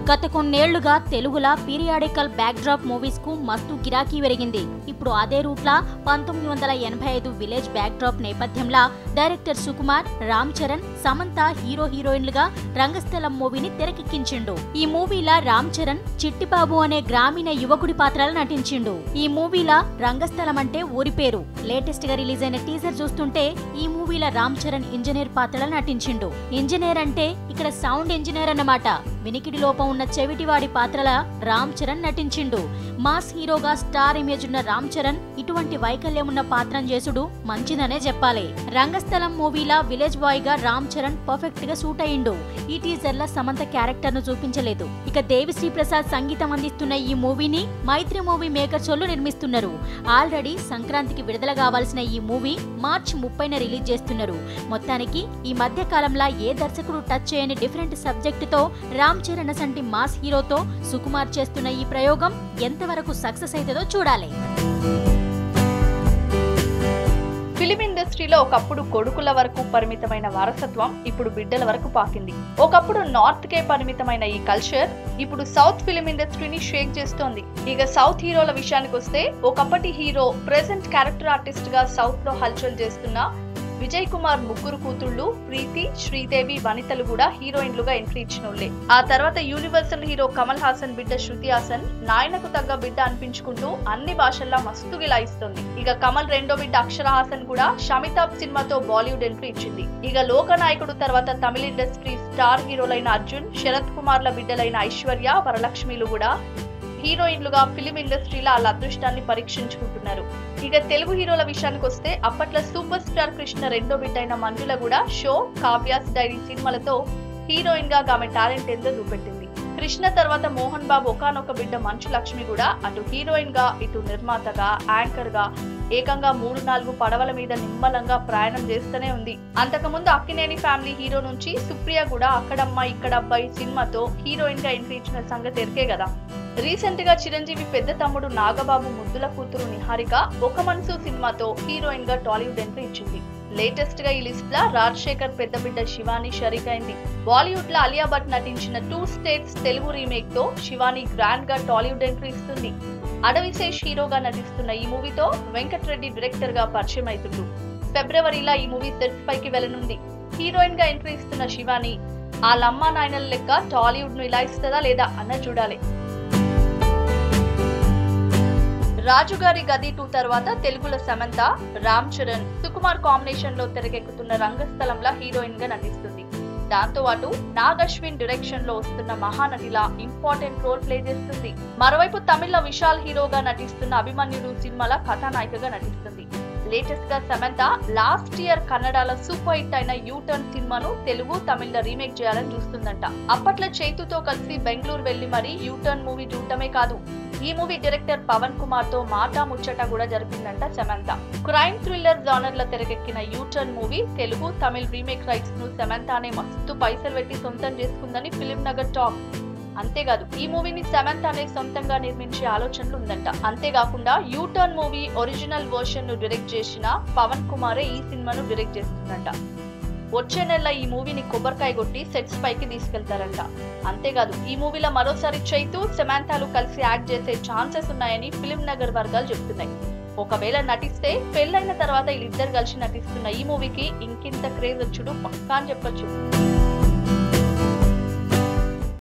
గత కొన్నేళ్లుగా తెలుగులా periodical backdrop movies కు మస్తు గిరాకీ పెరిగింది ఇప్పుడు అదే రూట్లా పంతొమ్మిది వందల ఎనభై ఐదు విలేజ్ బ్యాక్డ్రాప్ నేపథ్యంలో డైరెక్టర్ సుకుమార్ రామ్ చరణ్ సమంత హీరో హీరోయిన్లుగా రంగస్థలం మూవీని తెరకెక్కించిండు ఈ మూవీలా రామ్ చరణ్ చిట్టిబాబు అనే గ్రామీణ యువకుడి పాత్రలో నటించిండు ఈ మూవీలా రంగస్థలం అంటే ఊరి పేరు లేటెస్ట్ గా రిలీజ్ అయిన టీజర్ చూస్తుంటే ఈ మూవీలో రామ్ చరణ్ ఇంజనీర్ పాత్రలో నటించిండు ఇంజనీర్ అంటే ఇక్కడ సౌండ్ ఇంజనీర్ అన్నమాట వినికిడి లోపం ఉన్న చెవిటివాడి పాత్రల రామ్ చరణ్ నటించిండు మాస్ హీరోగా స్టార్ ఇమేజ్ ఉన్న రామ్ చరణ్ ఇటువంటి వైకల్యం ఉన్న పాత్రం చేసుడు మంచిదనే చెప్పాలి రంగస్థలం మూవీలా విలేజ్ బాయ్ గా రామ్ చరణ్ పర్ఫెక్ట్ గా సూట్ అయిండు ఈ టీజర్ లో సమంత క్యారెక్టర్ ను చూపించలేదు ఇక దేవిశ్రీ ప్రసాద్ సంగీతం అందిస్తున్న ఈ మూవీని మైత్రి మూవీ మేకర్స్ వాళ్ళు నిర్మిస్తున్నారు ఆల్రెడీ సంక్రాంతికి విడుదల కావాల్సిన ఈ మూవీ మార్చ్ ముప్పైన రిలీజ్ చేస్తున్నారు మొత్తానికి ఈ మధ్య కాలంలో ఏ దర్శకుడు టచ్ చేయని డిఫరెంట్ సబ్జెక్టుతో రామ్ చరణ్ అసంటి మాస్ హీరోతో సుకుమార్ చేస్తున్న ఈ ప్రయోగం ఎంతవరకు సక్సెస్ అవుతుందో చూడాలి ఫిలిం ఇండస్ట్రీలో ఒకప్పుడు కొడుకుల వరకు పరిమితమైన వారసత్వం ఇప్పుడు బిడ్డల వరకు పాకింది ఒకప్పుడు నార్త్ కే పరిమితమైన ఈ కల్చర్ ఇప్పుడు సౌత్ ఫిలిం ఇండస్ట్రీని షేక్ చేస్తోంది ఇక సౌత్ హీరోల విషయానికి వస్తే ఒకప్పటి హీరో ప్రెసెంట్ క్యారెక్టర్ ఆర్టిస్ట్ గా సౌత్ లో హల్చల్ చేస్తున్న విజయ్ కుమార్ ముగ్గురు కూతుళ్ళు ప్రీతి శ్రీదేవి వనితలు కూడా హీరోయిన్లుగా ఎంట్రీ ఇచ్చినోళ్లే ఆ తర్వాత యూనివర్సల్ హీరో కమల్ హాసన్ బిడ్డ శృతి హాసన్ నాయనకు తగ్గ బిడ్డ అనిపించుకుంటూ అన్ని భాషల్లో మస్తు గిలాయిస్తుంది ఇక కమల్ రెండో బిడ్డ అక్షర హాసన్ కూడా షమితాబ్ సినిమాతో బాలీవుడ్ ఎంట్రీ ఇచ్చింది ఇక లోకనాయకుడు తర్వాత తమిళ ఇండస్ట్రీ స్టార్ హీరోలైన అర్జున్ శరత్ కుమార్ల బిడ్డలైన ఐశ్వర్య వరలక్ష్మిలు కూడా హీరోయిన్లుగా ఫిలిం ఇండస్ట్రీలో వాళ్ళ అదృష్టాన్ని పరీక్షించుకుంటున్నారు ఇక తెలుగు హీరోల విషయానికి వస్తే అప్పట్లో సూపర్ స్టార్ కృష్ణ రెండో బిడ్డ అయిన మంజుల కూడా షో కావ్యాస్ డైరీ సినిమాలతో హీరోయిన్ గా ఆమె టాలెంట్ ఎంతో చూపెట్టింది కృష్ణ తర్వాత మోహన్ బాబు ఒకనొక బిడ్డ మంచు లక్ష్మి కూడా అటు హీరోయిన్ గా ఇటు నిర్మాతగా యాంకర్ గా ఏకంగా మూడు నాలుగు పడవల మీద నిమ్మలంగా ప్రయాణం చేస్తూనే ఉంది అంతకుముందు అక్కినేని ఫ్యామిలీ హీరో నుంచి సుప్రియ కూడా అక్కడమ్మ ఇక్కడ అబ్బాయి సినిమాతో హీరోయిన్ గా ఎంట్రీ ఇచ్చిన సంగతి ఎరికే కదా రీసెంట్ గా చిరంజీవి పెద్ద తమ్ముడు నాగబాబు ముద్దుల కూతురు నిహారిక ఒక మనసు సినిమాతో హీరోయిన్ గా టాలీవుడ్ ఎంట్రీ ఇచ్చింది లేటెస్ట్ గా ఈ లిస్ట్ లా రాజశేఖర్ పెద్ద బిడ్డ శివాని షరీక్ అయింది బాలీవుడ్ లో అలియా భట్ నటించిన టూ స్టేట్స్ తెలుగు రీమేక్ తో శివాని గ్రాండ్ గా టాలీవుడ్ ఎంట్రీ ఇస్తుంది అడవిశేష్ హీరోగా నటిస్తున్న ఈ మూవీతో వెంకటరెడ్డి డైరెక్టర్ గా పరిచయం అవుతుండు ఫిబ్రవరిలో ఈ మూవీ సెట్స్ పైకి వెళ్ళనుంది హీరోయిన్ గా ఎంట్రీ ఇస్తున్న శివాని ఆ లమ్మ నాయనల లెక్క టాలీవుడ్ ను ఇలా ఇస్తుందా లేదా అన్న చూడాలి రాజుగారి గది టూ తర్వాత తెలుగులో సమంత రామ్ చరణ్ సుకుమార్ కాంబినేషన్ లో తెరకెక్కుతున్న రంగస్థలంలో హీరోయిన్ గా నటిస్తుంది దాంతో పాటు నాగ్ అశ్విన్ డైరెక్షన్ లో వస్తున్న మహానటిలా ఇంపార్టెంట్ రోల్ ప్లే చేస్తుంది మరోవైపు తమిళ్లో విశాల్ హీరోగా నటిస్తున్న అభిమన్యుడు సినిమాల కథానాయికగా నటిస్తుంది లేటెస్ట్ గా సమంత లాస్ట్ ఇయర్ కన్నడలో సూపర్ హిట్ అయిన యూటర్న్ సినిమాను తెలుగు తమిళ్లో రీమేక్ చేయాలని చూస్తుందంట అప్పట్లో చైతుతో కలిసి బెంగళూరు వెళ్లి మరీ యూటర్న్ మూవీ చూడటమే కాదు ఈ మూవీ డైరెక్టర్ పవన్ కుమార్ తో మాటా ముచ్చట కూడా జరిపిందంట సమంత క్రైమ్ థ్రిల్లర్ జానర్ లో తెరకెక్కిన U turn movie Telugu Tamil remake rights ను సమంతానే మస్తు పైసలు పెట్టి సొంతం చేసుకుందని ఫిలిం నగర్ టాక్ అంతేకాదు ఈ మూవీని సమంత అనే సొంతంగా నిర్మించే ఆలోచనలు ఉందంట అంతేకాకుండా యూటర్న్ మూవీ ఒరిజినల్ వర్షన్ ను డైరెక్ట్ చేసిన పవన్ కుమారే ఈ సినిమాను డైరెక్ట్ చేస్తుందంట వచ్చే నెల ఈ మూవీని కొబ్బరికాయ కొట్టి సెట్స్ పైకి తీసుకెళ్తారంట అంతేకాదు ఈ మూవీలో మరోసారి చైతు సమాంతాలు కలిసి యాక్ట్ చేసే ఛాన్సెస్ ఉన్నాయని ఫిలిం నగర్ వర్గాలు చెప్తున్నాయి ఒకవేళ నటిస్తే పెళ్ళైన తర్వాత వీళ్ళిద్దరు కలిసి నటిస్తున్న ఈ మూవీకి ఇంకింత క్రేజ్ వచ్చుడు పక్కా అని చెప్పొచ్చు